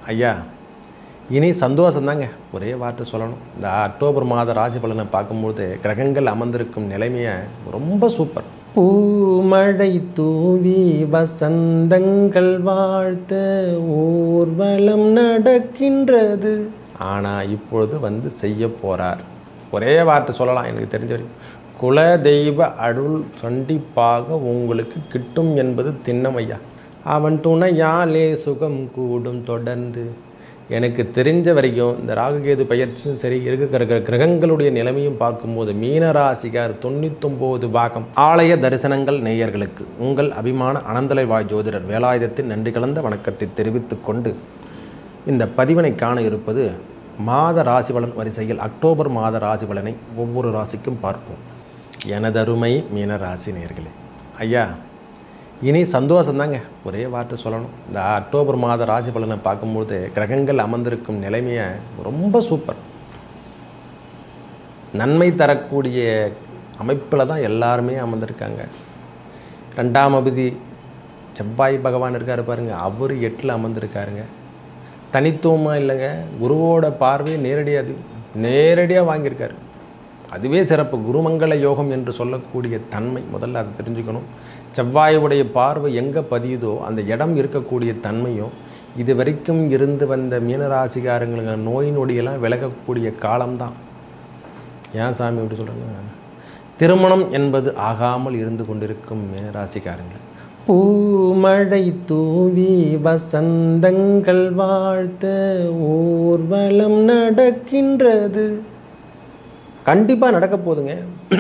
ஐயா இனி சந்தோஷம்தாங்க ஒரே வார்த்தை சொல்லணும் இந்த அக்டோபர் மாத ராசி பலனை பார்க்கும்போது கிரகங்கள் அமர்ந்திருக்கும் நிலைமையை ரொம்ப சூப்பர் பூமழை தூவி வசந்தங்கள் வாழ்த்த ஊர்வலம் நடக்கின்றது ஆனால் இப்பொழுது வந்து செய்ய போகிறார் ஒரே வார்த்தை சொல்லலாம் எனக்கு தெரிஞ்ச வரைக்கும் குலதெய்வ அருள் கண்டிப்பாக உங்களுக்கு கிட்டும் என்பது திண்ணமையா அவன் துணையாலே சுகம் கூடும் தொடர்ந்து எனக்கு தெரிஞ்ச வரைக்கும் இந்த ராகுகேது பயிற்சியும் சரி இருக்கிற கிரகங்களுடைய நிலைமையும் பார்க்கும்போது மீனராசிகார் தொண்ணூத்தொம்போது பாகம் ஆலய தரிசனங்கள் நேயர்களுக்கு உங்கள் அபிமான அனந்தலை வாய் ஜோதிடர் வேலாயுதத்தின் நன்றி கலந்த வணக்கத்தை தெரிவித்துக் கொண்டு இந்த பதிவினை காண இருப்பது மாத ராசி பலன் வரிசையில் அக்டோபர் மாத ராசி பலனை ஒவ்வொரு ராசிக்கும் பார்ப்போம் எனதருமை மீனராசி நேர்களே ஐயா இனி சந்தோஷம்தாங்க ஒரே வார்த்தை சொல்லணும் இந்த அக்டோபர் மாத ராசி பலனை பார்க்கும்போது கிரகங்கள் அமர்ந்திருக்கும் நிலைமையை ரொம்ப சூப்பர் நன்மை தரக்கூடிய அமைப்பில் தான் எல்லாருமே அமர்ந்திருக்காங்க ரெண்டாம் அபதி செவ்வாய் பகவான் இருக்கார் பாருங்க அவர் எட்டில் அமர்ந்திருக்காருங்க தனித்துவமாக இல்லைங்க குருவோட பார்வை நேரடியாக நேரடியாக வாங்கியிருக்காரு அதுவே சிறப்பு குருமங்கள யோகம் என்று சொல்லக்கூடிய தன்மை முதல்ல அதை தெரிஞ்சுக்கணும் செவ்வாயுடைய பார்வை எங்கே பதியுதோ அந்த இடம் இருக்கக்கூடிய தன்மையும் இது வரைக்கும் இருந்து வந்த மீனராசிகாரங்களுக்கு நோய் நொடியெல்லாம் விலகக்கூடிய காலம்தான் ஏன் சாமி இப்படி சொல்கிறேன்னா திருமணம் என்பது ஆகாமல் இருந்து கொண்டிருக்கும் மீனராசிக்காரங்க பூமழை தூவி வசந்தங்கள் வாழ்த்த ஊர்வலம் நடக்கின்றது கண்டிப்பாக நடக்க போகுதுங்க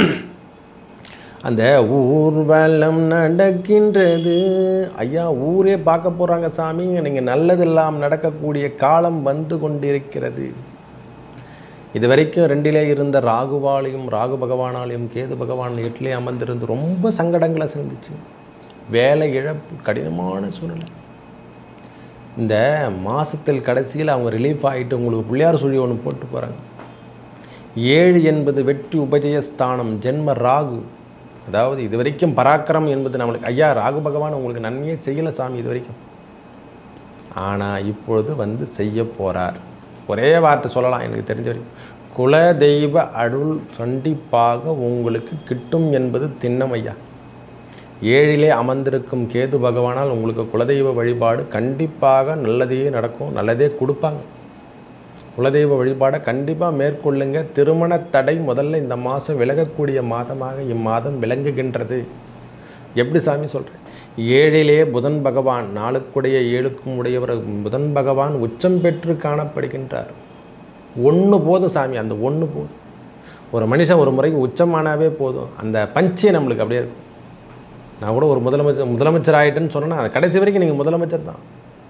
அந்த ஊர்வலம் நடக்கின்றது ஐயா ஊரே பார்க்க போகிறாங்க சாமிங்க நீங்கள் நல்லதெல்லாம் நடக்கக்கூடிய காலம் வந்து கொண்டிருக்கிறது இது வரைக்கும் ரெண்டிலே இருந்த ராகுவாலையும் ராகு பகவானாலையும் கேது பகவான் எட்டிலே அமர்ந்திருந்து ரொம்ப சங்கடங்களை சந்திச்சு வேலை இழப்பு கடினமான சூழ்நிலை இந்த மாதத்தில் கடைசியில் அவங்க ரிலீஃப் ஆகிட்டு உங்களுக்கு பிள்ளையார் சுழி ஒன்று போட்டு போகிறாங்க ஏழு என்பது வெற்றி உபஜயஸ்தானம் ஜென்ம ராகு அதாவது இது வரைக்கும் பராக்கிரம் என்பது நம்மளுக்கு ஐயா ராகு பகவான் உங்களுக்கு நன்மையே செய்யலை சாமி இது வரைக்கும் ஆனால் இப்பொழுது வந்து செய்ய போகிறார் ஒரே வார்த்தை சொல்லலாம் எனக்கு தெரிஞ்ச வரைக்கும் குலதெய்வ அருள் கண்டிப்பாக உங்களுக்கு கிட்டும் என்பது திண்ணம் ஐயா ஏழிலே அமர்ந்திருக்கும் கேது பகவானால் உங்களுக்கு குலதெய்வ வழிபாடு கண்டிப்பாக நல்லதே நடக்கும் நல்லதே கொடுப்பாங்க குலதெய்வ வழிபாடை கண்டிப்பாக மேற்கொள்ளுங்க திருமண தடை முதல்ல இந்த மாதம் விலகக்கூடிய மாதமாக இம்மாதம் விளங்குகின்றது எப்படி சாமி சொல்கிறேன் ஏழிலே புதன் பகவான் நாளுக்குடைய ஏழுக்கும் உடையவர் புதன் பகவான் உச்சம் பெற்று காணப்படுகின்றார் ஒன்று போதும் சாமி அந்த ஒன்று போதும் ஒரு மனுஷன் ஒரு முறைக்கு உச்சமானாவே போதும் அந்த பஞ்சே நம்மளுக்கு அப்படியே இருக்கும் நான் கூட ஒரு முதலமைச்சர் முதலமைச்சர் ஆகிட்டேன்னு சொன்னேன்னா கடைசி வரைக்கும் நீங்கள் முதலமைச்சர் தான்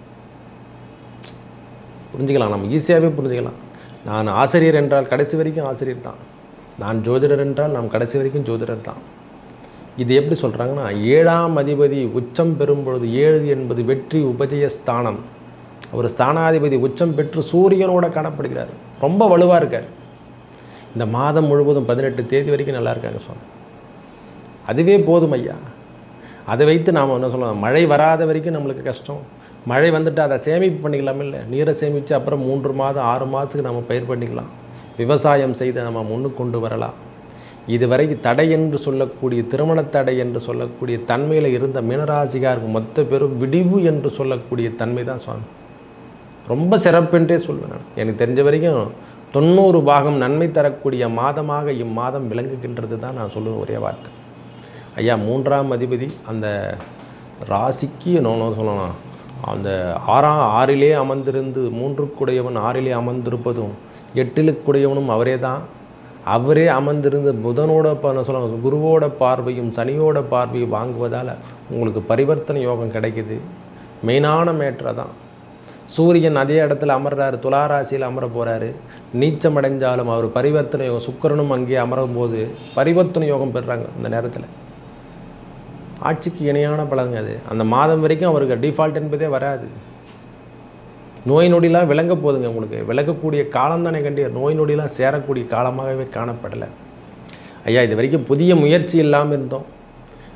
புரிஞ்சுக்கலாம் நம்ம ஈஸியாகவே புரிஞ்சுக்கலாம் நான் ஆசிரியர் என்றால் கடைசி வரைக்கும் ஆசிரியர் தான் நான் ஜோதிடர் என்றால் நாம் கடைசி வரைக்கும் ஜோதிடர் தான் இது எப்படி சொல்கிறாங்கன்னா ஏழாம் அதிபதி உச்சம் பெறும் பொழுது ஏழு என்பது வெற்றி உபஜய ஸ்தானம் அவர் ஸ்தானாதிபதி உச்சம் பெற்று சூரியனோட காணப்படுகிறார் ரொம்ப வலுவாக இருக்கார் இந்த மாதம் முழுவதும் பதினெட்டு தேதி வரைக்கும் நல்லா இருக்காங்க சுவாமி அதுவே போதும் ஐயா அதை வைத்து நாம் என்ன சொல்லலாம் மழை வராத வரைக்கும் நம்மளுக்கு கஷ்டம் மழை வந்துட்டு அதை சேமிப்பு பண்ணிக்கலாம் இல்லை நீரை சேமித்து அப்புறம் மூன்று மாதம் ஆறு மாதத்துக்கு நம்ம பயிர் பண்ணிக்கலாம் விவசாயம் செய்து நம்ம முன்னுக்கு கொண்டு வரலாம் இதுவரை தடை என்று சொல்லக்கூடிய திருமண தடை என்று சொல்லக்கூடிய தன்மையில் இருந்த மீனராசிகாருக்கு மொத்த பேரும் விடிவு என்று சொல்லக்கூடிய தன்மை தான் சுவாமி ரொம்ப சிறப்பென்றே சொல்வேன் நான் எனக்கு தெரிஞ்ச வரைக்கும் தொண்ணூறு பாகம் நன்மை தரக்கூடிய மாதமாக இம்மாதம் விளங்குகின்றது தான் நான் சொல்லுவேன் ஒரே வார்த்தை ஐயா மூன்றாம் அதிபதி அந்த ராசிக்கு நோனோ சொல்லலாம் அந்த ஆறாம் ஆறிலே அமர்ந்திருந்து மூன்றுக்குடையவன் ஆறிலே அமர்ந்திருப்பதும் எட்டிலுக்குடையவனும் அவரே தான் அவரே அமர்ந்திருந்து புதனோட ப- சொல்ல குருவோட பார்வையும் சனியோட பார்வையும் வாங்குவதால் உங்களுக்கு பரிவர்த்தனை யோகம் கிடைக்குது மெயினான மேட்ரை தான் சூரியன் அதே இடத்துல அமர்றாரு துளாராசியில் அமர போகிறாரு நீச்சம் அடைஞ்சாலும் அவர் பரிவர்த்தனை யோகம் சுக்கிரனும் அங்கே அமரும் போது பரிவர்த்தனை யோகம் பெறுறாங்க அந்த நேரத்தில் ஆட்சிக்கு இணையான பலனுங்க அது அந்த மாதம் வரைக்கும் அவருக்கு டிஃபால்ட் என்பதே வராது நோய் நொடிலாம் விளங்க போகுதுங்க உங்களுக்கு விளக்கக்கூடிய காலம் தானே கண்டி நோய் நொடிலாம் சேரக்கூடிய காலமாகவே காணப்படலை ஐயா இது வரைக்கும் புதிய முயற்சி இல்லாமல் இருந்தோம்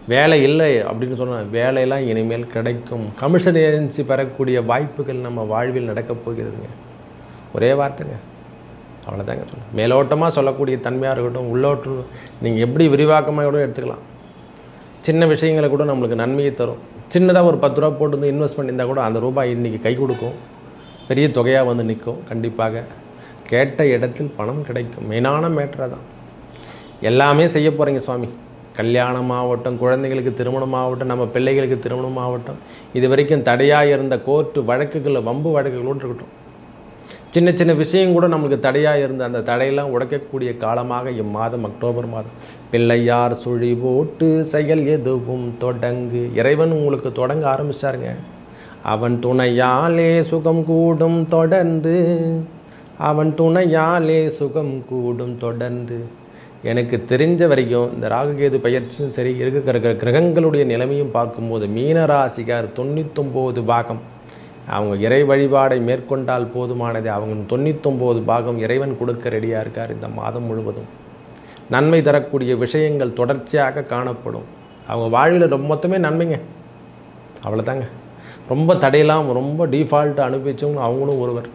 வேலை இல்லை அப்படின்னு சொன்னால் வேலையெல்லாம் இனிமேல் கிடைக்கும் கமிஷன் ஏஜென்சி பெறக்கூடிய வாய்ப்புகள் நம்ம வாழ்வில் நடக்கப் போகிறதுங்க ஒரே வார்த்தைங்க அவ்வளோதாங்க சொல்ல மேலோட்டமாக சொல்லக்கூடிய தன்மையாக இருக்கட்டும் உள்ளோட்டு நீங்கள் எப்படி விரிவாக்கமாக கூட எடுத்துக்கலாம் சின்ன விஷயங்களை கூட நம்மளுக்கு நன்மையை தரும் சின்னதாக ஒரு பத்து ரூபா போட்டு வந்து இன்வெஸ்ட் பண்ணியிருந்தால் கூட அந்த ரூபாய் இன்றைக்கி கை கொடுக்கும் பெரிய தொகையாக வந்து நிற்கும் கண்டிப்பாக கேட்ட இடத்தில் பணம் கிடைக்கும் மெயினான மேட்டராக தான் எல்லாமே செய்ய போகிறீங்க சுவாமி கல்யாணம் ஆகட்டும் குழந்தைகளுக்கு திருமணம் ஆகட்டும் நம்ம பிள்ளைகளுக்கு திருமணம் ஆகட்டும் இது வரைக்கும் தடையாக இருந்த கோர்ட்டு வழக்குகளில் வம்பு வழக்குகளோடு இருக்கட்டும் சின்ன சின்ன விஷயம் கூட நம்மளுக்கு தடையாக இருந்த அந்த தடையெல்லாம் உடைக்கக்கூடிய காலமாக இம்மாதம் அக்டோபர் மாதம் பிள்ளையார் சுழி போட்டு செயல் எதுவும் தொடங்கு இறைவன் உங்களுக்கு தொடங்க ஆரம்பிச்சாருங்க அவன் துணையாலே சுகம் கூடும் தொடர்ந்து அவன் துணையாலே சுகம் கூடும் தொடர்ந்து எனக்கு தெரிஞ்ச வரைக்கும் இந்த ராகுகேது பயிற்சியும் சரி இருக்கிற கிரகங்களுடைய நிலைமையும் பார்க்கும்போது மீனராசிக்கார் தொண்ணூத்தொம்போது பாகம் அவங்க இறை வழிபாடை மேற்கொண்டால் போதுமானது அவங்க தொண்ணூத்தொம்போது பாகம் இறைவன் கொடுக்க ரெடியாக இருக்கார் இந்த மாதம் முழுவதும் நன்மை தரக்கூடிய விஷயங்கள் தொடர்ச்சியாக காணப்படும் அவங்க வாழ்வில் ரொம்ப மொத்தமே நன்மைங்க அவ்வளோதாங்க ரொம்ப தடையெல்லாம் ரொம்ப டிஃபால்ட்டு அனுபவிச்சவங்க அவங்களும் ஒருவர்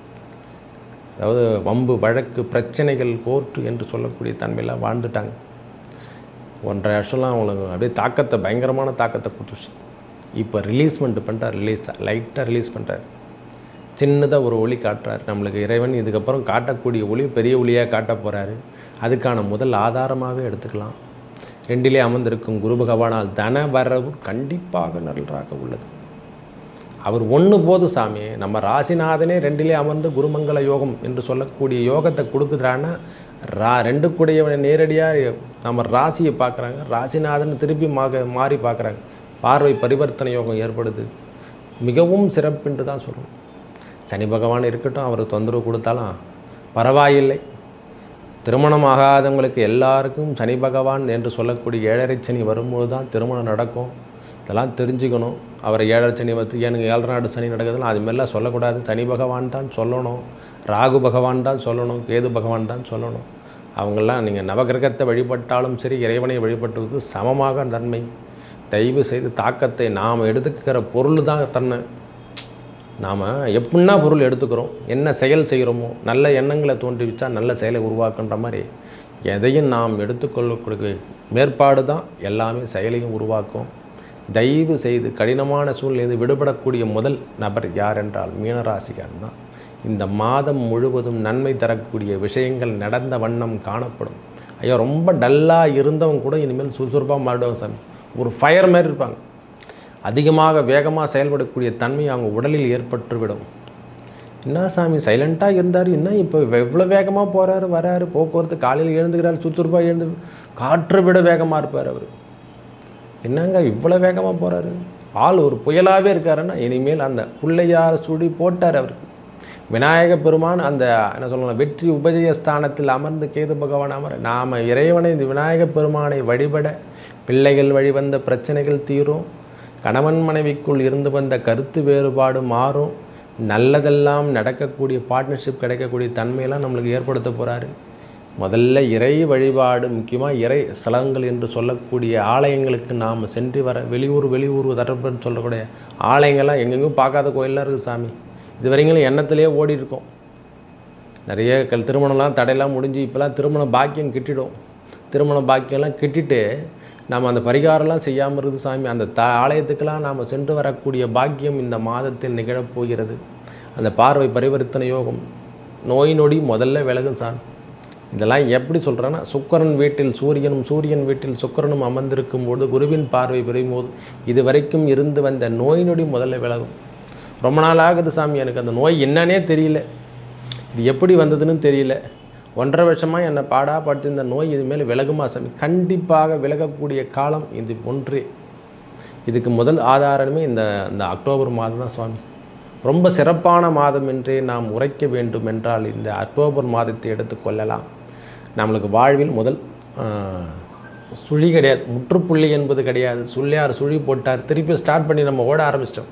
அதாவது வம்பு வழக்கு பிரச்சனைகள் கோர்ட்டு என்று சொல்லக்கூடிய தன்மையெல்லாம் வாழ்ந்துட்டாங்க ஒன்றரை வருஷம்லாம் அவங்களுக்கு அப்படியே தாக்கத்தை பயங்கரமான தாக்கத்தை கொடுத்துச்சு இப்போ ரிலீஸ்மெண்ட் பண்ணுறார் ரிலீஸ் லைட்டாக ரிலீஸ் பண்ணுறார் சின்னதாக ஒரு ஒளி காட்டுறார் நம்மளுக்கு இறைவன் இதுக்கப்புறம் காட்டக்கூடிய ஒளி பெரிய ஒளியாக காட்ட போகிறாரு அதுக்கான முதல் ஆதாரமாகவே எடுத்துக்கலாம் ரெண்டிலே அமர்ந்திருக்கும் குரு பகவானால் தன வரவு கண்டிப்பாக நன்றாக உள்ளது அவர் ஒன்று போது சாமி நம்ம ராசிநாதனே ரெண்டிலே அமர்ந்து குருமங்கல யோகம் என்று சொல்லக்கூடிய யோகத்தை கொடுக்குறான்னா ரா ரெண்டு கூடியவனை நேரடியாக நம்ம ராசியை பார்க்குறாங்க ராசிநாதன் திருப்பி மாக மாறி பார்க்குறாங்க பார்வை பரிவர்த்தனை யோகம் ஏற்படுது மிகவும் சிறப்புன்று தான் சொல்லணும் சனி பகவான் இருக்கட்டும் அவர் தொந்தரவு கொடுத்தாலும் பரவாயில்லை திருமணம் ஆகாதவங்களுக்கு எல்லாருக்கும் சனி பகவான் என்று சொல்லக்கூடிய ஏழரை சனி வரும்போது தான் திருமணம் நடக்கும் இதெல்லாம் தெரிஞ்சுக்கணும் அவரை ஏழரை சனி வந்து எனக்கு ஏழரை நாடு சனி நடக்குதுலாம் அது மாதிரிலாம் சொல்லக்கூடாது சனி பகவான் தான் சொல்லணும் ராகு பகவான் தான் சொல்லணும் கேது பகவான் தான் சொல்லணும் அவங்கெல்லாம் நீங்கள் நவகிரகத்தை வழிபட்டாலும் சரி இறைவனை வழிபட்டுவது சமமாக நன்மை தயவு செய்து தாக்கத்தை நாம் எடுத்துக்கிற பொருள் தான் தன்னை நாம் எப்படின்னா பொருள் எடுத்துக்கிறோம் என்ன செயல் செய்கிறோமோ நல்ல எண்ணங்களை தோன்றிவிச்சா நல்ல செயலை உருவாக்குன்ற மாதிரி எதையும் நாம் எடுத்துக்கொள்ளக்கூடிய மேற்பாடு தான் எல்லாமே செயலையும் உருவாக்கும் தயவு செய்து கடினமான சூழ்நிலை விடுபடக்கூடிய முதல் நபர் யார் என்றால் மீனராசிக்காரன் தான் இந்த மாதம் முழுவதும் நன்மை தரக்கூடிய விஷயங்கள் நடந்த வண்ணம் காணப்படும் ஐயோ ரொம்ப டல்லாக இருந்தவங்க கூட இனிமேல் சுறுசுறுப்பாக மாறிடுவாங்க சாமி ஒரு ஃபயர் மாதிரி இருப்பாங்க அதிகமாக வேகமாக செயல்படக்கூடிய தன்மை அவங்க உடலில் ஏற்பட்டுவிடும் என்ன சாமி சைலண்ட்டாக இருந்தார் என்ன இப்போ எவ்வளோ வேகமாக போகிறாரு வராரு போக்குவரத்து காலையில் எழுந்துக்கிறார் சுறுசுறுப்பாக எழுந்து காற்றை விட வேகமாக இருப்பார் அவர் என்னங்க இவ்வளோ வேகமாக போகிறாரு ஆள் ஒரு புயலாகவே இருக்காருன்னா இனிமேல் அந்த பிள்ளையார் சுடி போட்டார் அவருக்கு விநாயக பெருமான் அந்த என்ன சொல்லலாம் வெற்றி உபஜய ஸ்தானத்தில் அமர்ந்து கேது பகவான் அமர நாம் இறைவனை இந்த விநாயக பெருமானை வழிபட பிள்ளைகள் வழிவந்த பிரச்சனைகள் தீரும் கணவன் மனைவிக்குள் இருந்து வந்த கருத்து வேறுபாடு மாறும் நல்லதெல்லாம் நடக்கக்கூடிய பார்ட்னர்ஷிப் கிடைக்கக்கூடிய தன்மையெல்லாம் நம்மளுக்கு ஏற்படுத்த போகிறாரு முதல்ல இறை வழிபாடு முக்கியமாக இறை ஸ்தலங்கள் என்று சொல்லக்கூடிய ஆலயங்களுக்கு நாம் சென்று வர வெளியூர் வெளியூர் தரப்புன்னு சொல்லக்கூடிய ஆலயங்கள்லாம் எங்கெங்கும் பார்க்காத கோயிலெலாம் இருக்குது சாமி இது வரைங்களும் எண்ணத்திலே ஓடி இருக்கோம் நிறைய கல் திருமணம்லாம் தடையெல்லாம் முடிஞ்சு இப்போலாம் திருமண பாக்கியம் கிட்டிடும் திருமண பாக்கியம்லாம் கிட்டிட்டு நாம் அந்த பரிகாரம்லாம் செய்யாமல் இருக்குது சாமி அந்த த ஆலயத்துக்கெல்லாம் நாம் சென்று வரக்கூடிய பாக்கியம் இந்த மாதத்தில் நிகழப் போகிறது அந்த பார்வை பரிவர்த்தனை யோகம் நோய் நொடி முதல்ல விலகும் சாமி இதெல்லாம் எப்படி சொல்கிறேன்னா சுக்கரன் வீட்டில் சூரியனும் சூரியன் வீட்டில் சுக்கரனும் அமர்ந்திருக்கும் போது குருவின் பார்வை பெறும்போது இது வரைக்கும் இருந்து வந்த நோய் நொடி முதல்ல விலகும் ரொம்ப நாள் ஆகுது சாமி எனக்கு அந்த நோய் என்னன்னே தெரியல இது எப்படி வந்ததுன்னு தெரியல ஒன்றரை வருஷமாக என்னை பாடா படுத்து இந்த நோய் இது மேலே விலகுமா சாமி கண்டிப்பாக விலகக்கூடிய காலம் இது ஒன்றே இதுக்கு முதல் ஆதாரமே இந்த இந்த அக்டோபர் மாதம் தான் சுவாமி ரொம்ப சிறப்பான மாதம் என்றே நாம் உரைக்க வேண்டும் என்றால் இந்த அக்டோபர் மாதத்தை எடுத்துக்கொள்ளலாம் நம்மளுக்கு வாழ்வில் முதல் ஆஹ், சுழி கிடையாது முற்றுப்புள்ளி என்பது கிடையாது சுள்ளியார் சுழி போட்டார் திருப்பி ஸ்டார்ட் பண்ணி நம்ம ஓட ஆரம்பிச்சிட்டோம்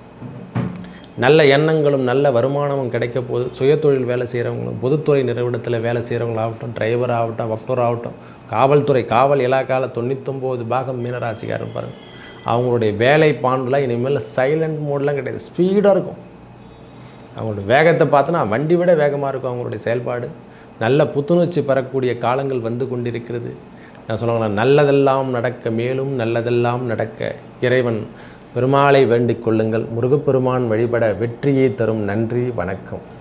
நல்ல எண்ணங்களும் நல்ல வருமானமும் கிடைக்க போது சுயதொழில் வேலை செய்கிறவங்களும் பொதுத்துறை நிறுவனத்தில் வேலை செய்கிறவங்களாகட்டும் டிரைவர் ஆகட்டும் வக்டர் ஆகட்டும் காவல்துறை காவல் இலாக்கால தொண்ணூத்தொம்பது பாகம் மீனராசிக்காரன் பாருங்கள் அவங்களுடைய வேலை பாண்டுலாம் இனிமேல் சைலண்ட் மோட்லாம் கிடையாது ஸ்பீடாக இருக்கும் அவங்களோட வேகத்தை பார்த்தோன்னா வண்டி விட வேகமாக இருக்கும் அவங்களுடைய செயல்பாடு நல்ல புத்துணர்ச்சி பெறக்கூடிய காலங்கள் வந்து கொண்டிருக்கிறது நான் சொல்லுவாங்களா நல்லதெல்லாம் நடக்க மேலும் நல்லதெல்லாம் நடக்க இறைவன் பெருமாளை வேண்டிக் கொள்ளுங்கள் முருகப்பெருமான் வழிபட வெற்றியை தரும் நன்றி வணக்கம்